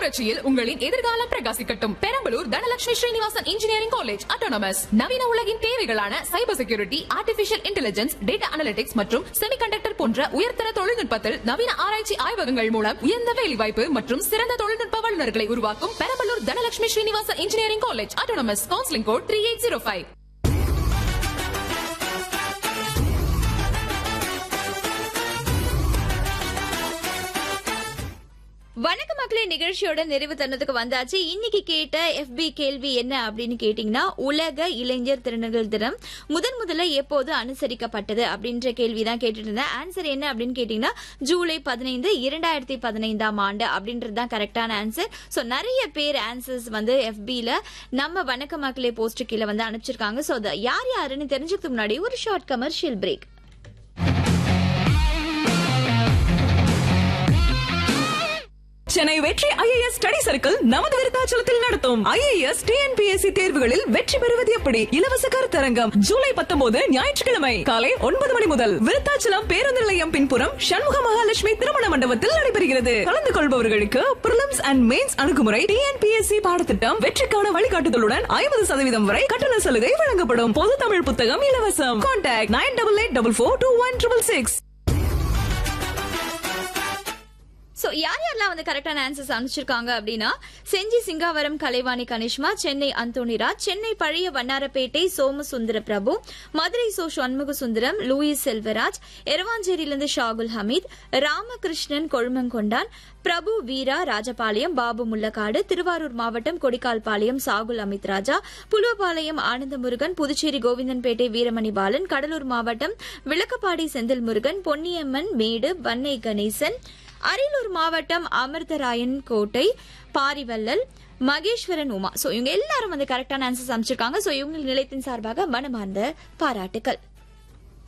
புரட்சியில் உங்களின் எதிர்காலம் பிரகாசிக்கட்டும் Perambalur Dhanalakshmi Srinivasan engineering college autonomous நவீன உலகின் தேவைகளான cyber security artificial intelligence data analytics மற்றும் செமிகண்டக்டர் போன்ற உயர்தர தொழில்நுட்பத்தில் நவீன ஆராய்ச்சி ஆய்வகங்கள் மூலம் உயர்ந்த வேலைவாய்ப்பு மற்றும் சிறந்த தொழில்நுட்ப வல்லுநர்களை உருவாக்கும் Perambalur Dhanalakshmi Srinivasan engineering college autonomous counselling code three eight zero five வணக்க மக்களே நிகழ்ச்சியோட நிறைவு தருணத்துக்கு வந்தாச்சு இன்னைக்கு கேட்ட எஃபி கேள்வி என்ன அப்படின்னு கேட்டீங்கன்னா உலக இளைஞர் திறன்கள் தினம் முதன் முதல்ல எப்போது அனுசரிக்கப்பட்டது அப்படின்ற கேள்வி தான் கேட்டுட்டு இருந்தேன் ஆன்சர் என்ன அப்படின்னு கேட்டீங்கன்னா ஜூலை பதினைந்து இரண்டாயிரத்தி பதினைந்தாம் ஆண்டு அப்படின்றது தான் கரெக்டான ஆன்சர் ஸோ நிறைய பேர் ஆன்சர்ஸ் வந்து எஃபில நம்ம வணக்க மக்களே போஸ்ட் கீழே வந்து அனுப்பிச்சிருக்காங்க ஸோ யார் யாருன்னு தெரிஞ்சுக்கிறதுக்கு முன்னாடி ஒரு ஷார்ட் கமர்ஷியல் பிரேக் சென்னை வெற்றி ஐஏஎஸ் ஸ்டடி சர்க்கிள் நமது விருத்தாச்சலத்தில் நடத்தும் ஐஏஎஸ் டிஎன்பிஎஸ்சி தேர்வுகளில் வெற்றி பெறுவது எப்படி இலவச கருத்தரங்கம் ஜூலை பத்தொன்பது ஞாயிற்றுக்கிழமை காலை ஒன்பது மணி முதல் விருத்தாச்சலம் பேருந்து நிலையம் பின்புறம் சண்முக மகாலட்சுமி திருமண மண்டபத்தில் நடைபெறுகிறது கலந்து கொள்பவர்களுக்கு பிரிலிம்ஸ் அண்ட் மெயின்ஸ் அணுகுமுறை டிஎன்பிஎஸ்சி பாடத்திட்டம் வெற்றிக்கான வழிகாட்டுதலுடன் ஐம்பது சதவீதம் வரை கட்டண சலுகை வழங்கப்படும் பொது தமிழ் புத்தகம் இலவசம் contact nine double eight double four two one triple six so யார் யாரெல்லாம் வந்து கரெக்டான ஆன்சர்ஸ் அனுப்பிச்சிருக்காங்க அப்படின்னா செஞ்சி சிங்காவரம் கலைவாணி கனிஷ்மா சென்னை அந்தோணிராஜ் சென்னை பழைய வண்ணாரப்பேட்டை சோமசுந்தர பிரபு மதுரை சோ சண்முக சுந்தரம் லூயிஸ் செல்வராஜ் எரவாஞ்சேரியிலிருந்து ஷாகுல் ஹமீத் ராமகிருஷ்ணன் கொழுமங்கொண்டான் பிரபு வீரா ராஜபாளையம் பாபு முள்ளக்காடு திருவாரூர் மாவட்டம் கொடிக்கால்பாளையம் சாகுல் அமித் ராஜா புலுவபாளையம் ஆனந்த முருகன் புதுச்சேரி கோவிந்தன்பேட்டை வீரமணி பாலன் கடலூர் மாவட்டம் விளக்கப்பாடி செந்தில் முருகன் பொன்னியம்மன் மேடு வன்னை கணேசன் அரியலூர் மாவட்டம் அமிர்தராயன் கோட்டை பாரிவல்லல் மகேஸ்வரன் உமா சோ இவங்க எல்லாரும் வந்து கரெக்டான ஆன்சர்ஸ் அமைச்சிருக்காங்க சோ இவங்க நிலையத்தின் சார்பாக மனமார்ந்த பாராட்டுக்கள்